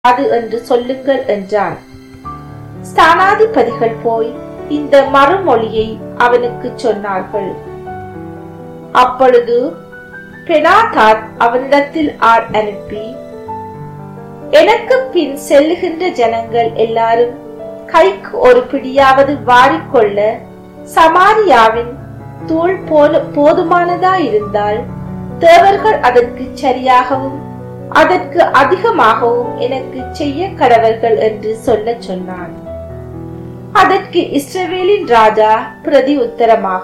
அது என்று சொல்லுங்கள் என்றான் ஸ்தானாதிபதிகள் போய் இந்த மறுமொழியை அவனுக்கு சொன்னார்கள் அப்பொழுது பெனாதாத் அவனிடத்தில் ஆள் அனுப்பி எனக்கு பின் செல்லுகின்ற ஜனங்கள் எல்லாரும் கைக்கு ஒரு பிடியாவது வாரிக்கொள்ள சமாரியாவின் தூள் போல போதுமானதா இருந்தால் தேவர்கள் அதற்கு சரியாகவும் அதற்கு அதிகமாகவும் எனக்கு செய்ய கடவர்கள் என்று சொல்ல சொன்னான் அதற்கு இஸ்ரவேலின் ராஜா பிரதி உத்தரமாக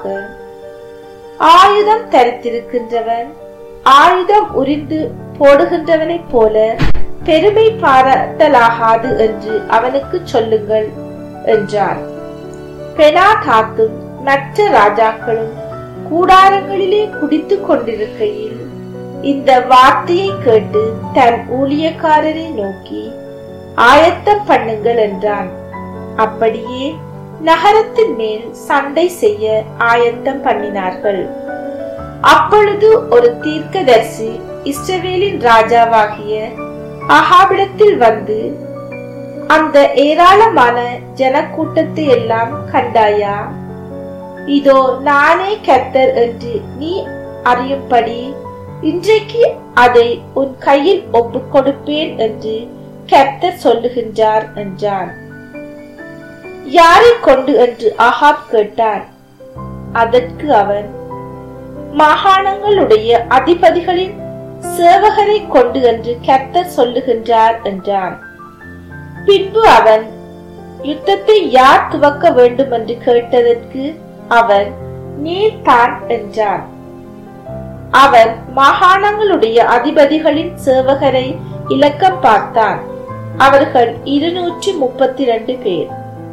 ஆயுதம் தரித்திருக்கின்றவன் ஆயுதம் உரிந்து போடுகின்றவனைப் போல பெருமை பாராட்டலாகாது என்று அவனுக்கு சொல்லுங்கள் என்றார் பெனாதாத்தும் மற்ற ராஜாக்களும் கூடாரங்களிலே குடித்துக் கொண்டிருக்கையில் இந்த வார்த்தையை கேட்டு தன் ஊழியக்காரரை நோக்கி ஆயத்தம் பண்ணுங்கள் என்றான் அப்படியே நகரத்தின் மேல் சண்டை செய்ய ஆயத்தம் பண்ணினார்கள் அப்பொழுது ஒரு தீர்க்கதரிசி இஸ்ரவேலின் ராஜாவாகிய அகாபிடத்தில் வந்து அந்த ஏராளமான ஜனக்கூட்டத்தை எல்லாம் கண்டாயா இதோ நானே கர்த்தர் என்று நீ அறியும்படி இன்றைக்கு அதை உன் கையில் ஒப்புக் கொடுப்பேன் என்று கர்த்தர் சொல்லுகின்றார் என்றான் யாரை கொண்டு என்று ஆகாப் கேட்டான் அதற்கு அவன் மாகாணங்களுடைய அதிபதிகளின் சேவகரை கொண்டு என்று கர்த்தர் சொல்லுகின்றார் என்றான் பின்பு அவன் யுத்தத்தை யார் துவக்க வேண்டும் என்று கேட்டதற்கு அவன் நீர் தான் என்றான் அவன் மாகாணங்களுடைய அதிபதிகளின் சேவகரை இலக்கம் பார்த்தான் அவர்கள் இருநூற்றி முப்பத்தி ரெண்டு பேர்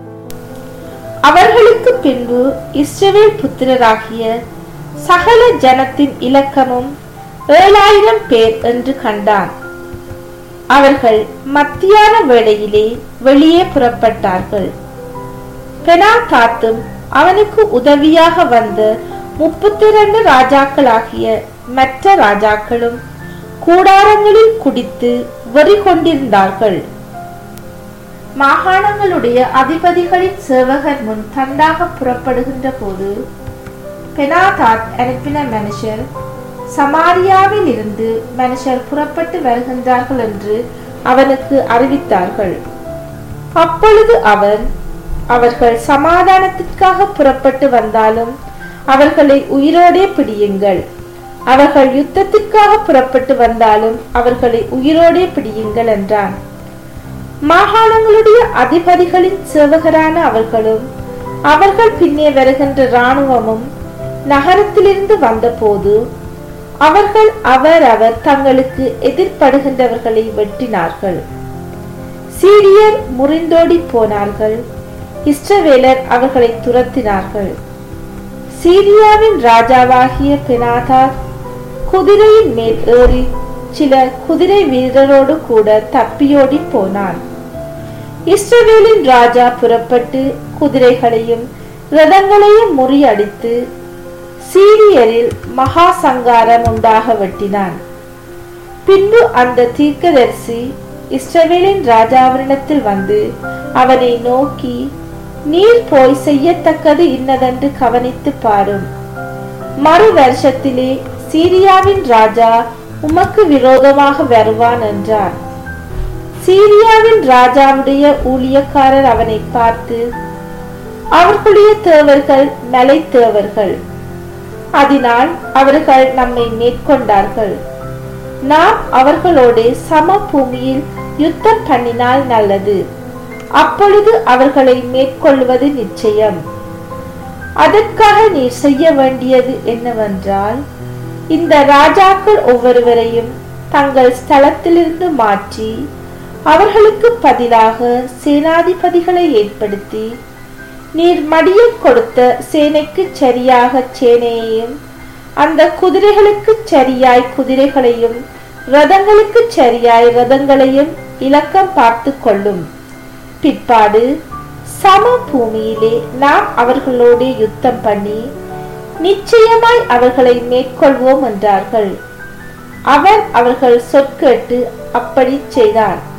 அவர்களுக்கு பின்பு இஸ்ரவேல் புத்திரராகிய சகல ஜனத்தின் இலக்கமும் ஏழாயிரம் பேர் என்று கண்டான் அவர்கள் மத்தியான வேளையிலே வெளியே புறப்பட்டார்கள் பெனாதாத்தும் அவனுக்கு உதவியாக வந்த முப்பத்தி இரண்டு ராஜாக்களாகிய மற்ற ராஜாக்களும் கூடாரங்களில் குடித்து வெறி கொண்டிருந்தார்கள் மாகாணங்களுடைய அதிபதிகளின் சேவகர் முன் தண்டாக புறப்படுகின்ற போது பெனாதாத் அனுப்பின மனுஷர் சமாரியாவில் இருந்து மனுஷர் புறப்பட்டு வருகின்றார்கள் என்று அவனுக்கு அறிவித்தார்கள் அப்பொழுது அவன் அவர்கள் சமாதானத்திற்காக புறப்பட்டு வந்தாலும் அவர்களை உயிரோடே பிடியுங்கள் அவர்கள் யுத்தத்திற்காக புறப்பட்டு வந்தாலும் அவர்களை உயிரோடே பிடியுங்கள் என்றான் மாகாணங்களுடைய அதிபதிகளின் சேவகரான அவர்களும் அவர்கள் பின்னே வருகின்ற இராணுவமும் நகரத்திலிருந்து வந்தபோது அவர்கள் அவரவர் தங்களுக்கு எதிர்ப்படுகின்றவர்களை வெட்டினார்கள் சீரியர் முறிந்தோடி போனார்கள் இஸ்ரவேலர் அவர்களை துரத்தினார்கள் சீரியாவின் ராஜாவாகிய பெனாதாத் குதிரையின் மேல் ஏறி சில குதிரை வீரரோடு கூட தப்பியோடி போனான் இஸ்ரவேலின் ராஜா புறப்பட்டு குதிரைகளையும் ரதங்களையும் முறியடித்து சீரியரில் மகா சங்காரம் உண்டாக வெட்டினான் பின்பு அந்த தீர்க்கதரிசி இஸ்ரவேலின் ராஜாவினிடத்தில் வந்து அவனை நோக்கி நீர் போய் செய்யத்தக்கது இன்னதென்று கவனித்து பாரும் மறு வருஷத்திலே சீரியாவின் ராஜா உமக்கு விரோதமாக வருவான் என்றார் சீரியாவின் ராஜாவுடைய ஊழியக்காரர் அவனை பார்த்து அவர்களுடைய தேவர்கள் மலை தேவர்கள் அதனால் அவர்கள் நம்மை மேற்கொண்டார்கள் நாம் அவர்களோடு சம பூமியில் யுத்தம் பண்ணினால் நல்லது அப்பொழுது அவர்களை மேற்கொள்வது நிச்சயம் அதற்காக நீர் செய்ய வேண்டியது என்னவென்றால் இந்த ராஜாக்கள் ஒவ்வொருவரையும் தங்கள் ஸ்தலத்திலிருந்து மாற்றி அவர்களுக்கு பதிலாக சேனாதிபதிகளை ஏற்படுத்தி நீர் மடிய கொடுத்த சேனைக்கு சரியாக சேனையையும் அந்த குதிரைகளுக்கு சரியாய் குதிரைகளையும் ரதங்களுக்கு சரியாய் ரதங்களையும் இலக்கம் பார்த்து கொள்ளும் பிற்பாடு சம பூமியிலே நாம் அவர்களோடு யுத்தம் பண்ணி நிச்சயமாய் அவர்களை மேற்கொள்வோம் என்றார்கள் அவர் அவர்கள் சொற்கேட்டு அப்படி செய்தார்